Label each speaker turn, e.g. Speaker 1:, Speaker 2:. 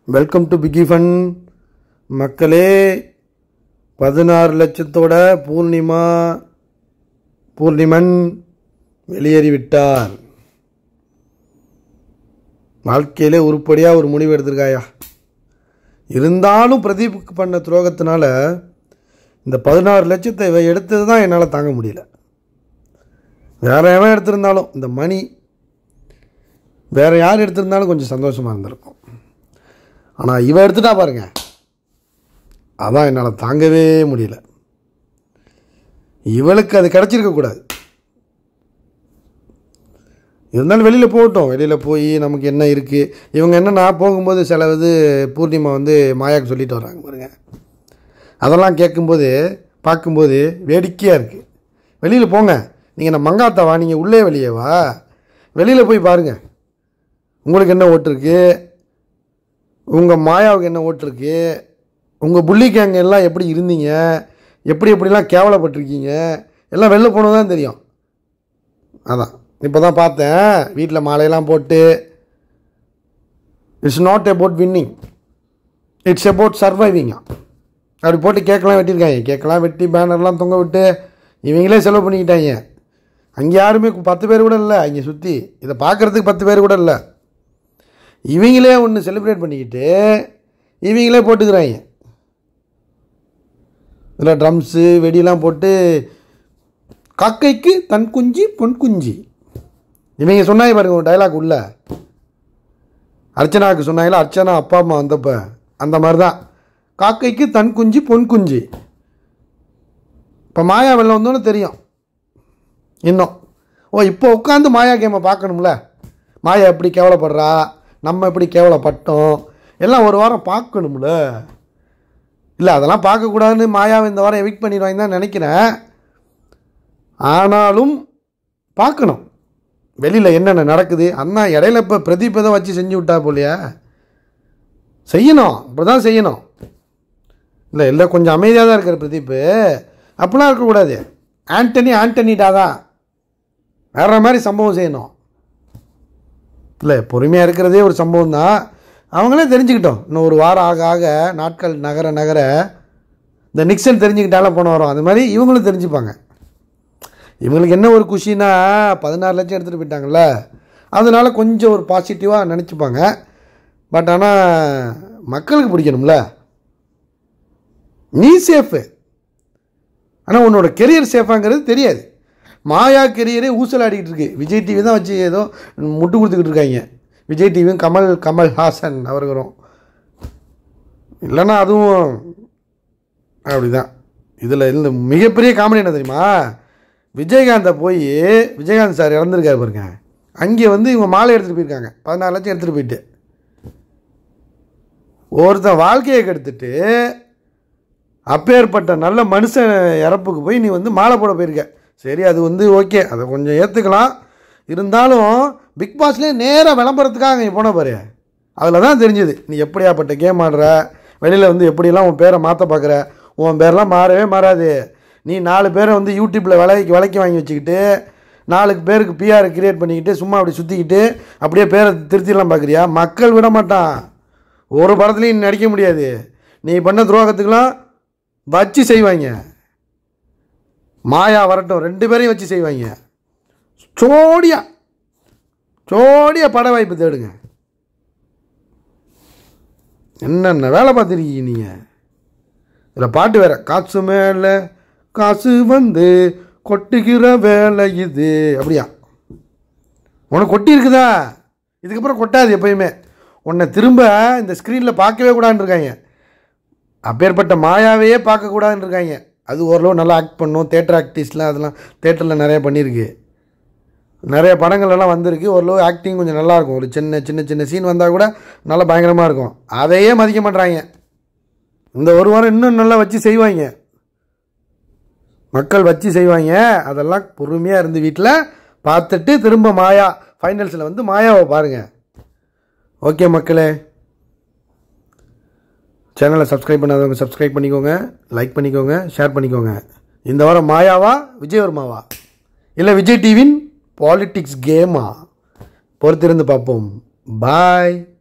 Speaker 1: welcome to பிகி fun மக்களே பதினாறு லட்சத்தோட பூர்ணிமா பூர்ணிமன் வெளியேறிவிட்டார் வாழ்க்கையிலே உருப்படியாக ஒரு முடிவு எடுத்திருக்காயா இருந்தாலும் பிரதீப் பண்ண துரோகத்தினால இந்த பதினாறு லட்சத்தை இவ எடுத்தது தான் என்னால் தாங்க முடியல வேற எவன் எடுத்திருந்தாலும் இந்த மணி வேற யார் எடுத்திருந்தாலும் கொஞ்சம் சந்தோஷமாக இருந்திருக்கும் ஆனால் இவ எடுத்துட்டா பாருங்க அதான் என்னால் தாங்கவே முடியல இவளுக்கு அது கிடச்சிருக்க கூடாது இருந்தாலும் வெளியில் போகட்டும் வெளியில் போய் நமக்கு என்ன இருக்குது இவங்க என்ன நான் போகும்போது சில இது பூர்ணிமா வந்து மாயாக்கு சொல்லிட்டு வராங்க பாருங்க அதெல்லாம் கேட்கும்போது பார்க்கும்போது வேடிக்கையாக இருக்குது வெளியில் போங்க நீங்கள் நான் மங்காத்தாவா நீங்கள் உள்ளே வெளியே வா வெளியில் போய் பாருங்கள் உங்களுக்கு என்ன ஓட்டு இருக்கு உங்கள் மாயாவுக்கு என்ன ஓட்டு இருக்கு உங்கள் புள்ளி கேங்க எல்லாம் எப்படி இருந்தீங்க எப்படி எப்படிலாம் கேவலப்பட்டிருக்கீங்க எல்லாம் வெளில போனது தான் தெரியும் அதான் இப்போ தான் பார்த்தேன் வீட்டில் மாலையெல்லாம் போட்டு it's not about winning it's about சர்வைவிங்கா அப்படி போட்டு கேக்கெல்லாம் வெட்டியிருக்காங்க கேக்கெல்லாம் வெட்டி பேனர்லாம் தொங்க விட்டு இவங்களே செலவு பண்ணிக்கிட்டாங்க அங்கே யாருமே பத்து பேர் கூட இல்லை அங்கே சுற்றி இதை பார்க்குறதுக்கு பத்து பேர் கூட இல்லை இவங்களே ஒன்று செலிப்ரேட் பண்ணிக்கிட்டு இவங்களே போட்டுக்கிறாங்க இதில் ட்ரம்ஸு வெடியெல்லாம் போட்டு காக்கைக்கு தன் குஞ்சு பொன் குஞ்சு இவங்க சொன்னாங்க பாருங்க ஒரு டைலாக் உள்ள அர்ச்சனாவுக்கு சொன்னாங்களா அர்ச்சனா அப்பா அம்மா வந்தப்ப அந்த மாதிரி தான் காக்கைக்கு தன் குஞ்சு பொன் குஞ்சு இப்போ மாயா வெள்ளம் வந்தோன்னு தெரியும் இன்னும் ஓ இப்போ உட்காந்து மாயா கேமை பார்க்கணும்ல மாயா எப்படி கேவலப்படுறா நம்ம எப்படி கேவலப்பட்டோம் எல்லாம் ஒரு வாரம் பார்க்கணும்ல இல்லை அதெல்லாம் பார்க்கக்கூடாதுன்னு மாயாவை இந்த வாரம் எவிக் பண்ணிடுவாங்க தான் நினைக்கிறேன் ஆனாலும் பார்க்கணும் வெளியில் என்னென்ன நடக்குது அண்ணா இடையில இப்போ பிரதீப் தான் வச்சு செஞ்சு விட்டா போலியா செய்யணும் இப்படி தான் செய்யணும் இல்லை இல்லை கொஞ்சம் அமைதியாக தான் இருக்கிற பிரதீப்பு அப்படிலாம் இருக்கக்கூடாது ஆண்டனி ஆண்டனிடா தான் வேற மாதிரி சம்பவம் செய்யணும் இல்லை பொறுமையாக இருக்கிறதே ஒரு சம்பவம் தான் அவங்களே தெரிஞ்சுக்கிட்டோம் இன்னும் ஒரு வாரம் ஆக ஆக நாட்கள் நகர நகர இந்த நிக்சன் தெரிஞ்சுக்கிட்டாலும் போன வரும் அது மாதிரி இவங்களும் தெரிஞ்சுப்பாங்க இவங்களுக்கு என்ன ஒரு குஷினா பதினாறு லட்சம் எடுத்துகிட்டு போயிட்டாங்கல்ல அதனால கொஞ்சம் ஒரு பாசிட்டிவாக நினச்சிப்பாங்க பட் ஆனால் மக்களுக்கு பிடிக்கணும்ல நீ சேஃபு ஆனால் உன்னோட கெரியர் சேஃபாங்கிறது தெரியாது மாயா கெரியரே ஊசலாடிக்கிட்டு இருக்கு விஜய் டிவி தான் வச்சு ஏதோ முட்டு கொடுத்துக்கிட்டு இருக்காங்க விஜய் டிவியும் கமல் கமல் ஹாசன் அவர்களும் இல்லைன்னா அதுவும் அப்படிதான் இதில் இந்த மிகப்பெரிய காமெடி என்ன தெரியுமா விஜயகாந்தை போய் விஜயகாந்த் சார் இறந்துருக்காரு பாருங்க அங்கே வந்து இவங்க மாலை எடுத்துகிட்டு போயிருக்காங்க பதினாறு லட்சம் எடுத்துகிட்டு போயிட்டு ஒருத்தன் வாழ்க்கையை கெடுத்துட்டு அப்பேற்பட்ட நல்ல மனுஷன் இறப்புக்கு போய் நீ வந்து மாலை போட போயிருக்க சரி அது வந்து ஓகே அதை கொஞ்சம் ஏற்றுக்கலாம் இருந்தாலும் பிக் பாஸ்லேயே நேராக விளம்பரத்துக்காக நீ போன பாரு அதில் தான் தெரிஞ்சுது நீ எப்படியாப்பட்ட கேம் ஆடுற வெளியில் வந்து எப்படியெல்லாம் உன் பேரை மாற்ற பார்க்குற உன் பேரெலாம் மாறவே மாறாது நீ நாலு பேரை வந்து யூடியூப்பில் விலைக்கு விலைக்கு வாங்கி வச்சுக்கிட்டு நாலு பேருக்கு பிஆர் கிரியேட் பண்ணிக்கிட்டு சும்மா அப்படி சுற்றிக்கிட்டு அப்படியே பேரை திருத்திடலாம் பார்க்குறியா மக்கள் விட மாட்டான் ஒரு படத்துலையும் நீ நடிக்க முடியாது நீ பண்ண துரோகத்துக்கெலாம் வச்சு செய்வாங்க மாயா வரட்டும் ரெண்டு பேரையும் வச்சு செய்வாங்க சோடியா சோடியா பட வாய்ப்பு தேடுங்க என்னென்ன வேலை பார்த்துருக்கீங்க நீங்கள் இதில் பாட்டு வேற காசு மேலே காசு வந்து கொட்டுகிற வேலை இது அப்படியா உனக்கு கொட்டி இருக்குதா இதுக்கப்புறம் கொட்டாது எப்பயுமே உன்னை திரும்ப இந்த ஸ்க்ரீனில் பார்க்கவே கூடாதுன்னு இருக்காங்க அப்பேற்பட்ட மாயாவையே பார்க்கக்கூடாதுன்னு இருக்காங்க அது ஓரளவு நல்லா ஆக்ட் பண்ணும் தேட்டர் ஆக்டிஸ்ட்லாம் அதெல்லாம் தேட்டரில் நிறைய பண்ணியிருக்கு நிறைய படங்கள் எல்லாம் வந்திருக்கு ஓரளவு ஆக்டிங் கொஞ்சம் நல்லாயிருக்கும் ஒரு சின்ன சின்ன சின்ன சீன் வந்தால் கூட நல்லா பயங்கரமாக இருக்கும் அதையே மதிக்க மாட்றாங்க இந்த ஒரு வாரம் இன்னும் நல்லா வச்சு செய்வாங்க மக்கள் வச்சு செய்வாங்க அதெல்லாம் பொறுமையாக இருந்து வீட்டில் பார்த்துட்டு திரும்ப மாயா ஃபைனல்ஸில் வந்து மாயாவை பாருங்கள் ஓகே மக்களே சேனலை சப்ஸ்கிரைப் பண்ணாதவங்க சப்ஸ்கிரைப் பண்ணிக்கோங்க லைக் பண்ணிக்கோங்க ஷேர் பண்ணிக்கோங்க இந்த வாரம் மாயாவா விஜயவர்மாவா இல்லை விஜய் டிவின் பாலிட்டிக்ஸ் கேமா பொறுத்திருந்து பார்ப்போம் பாய்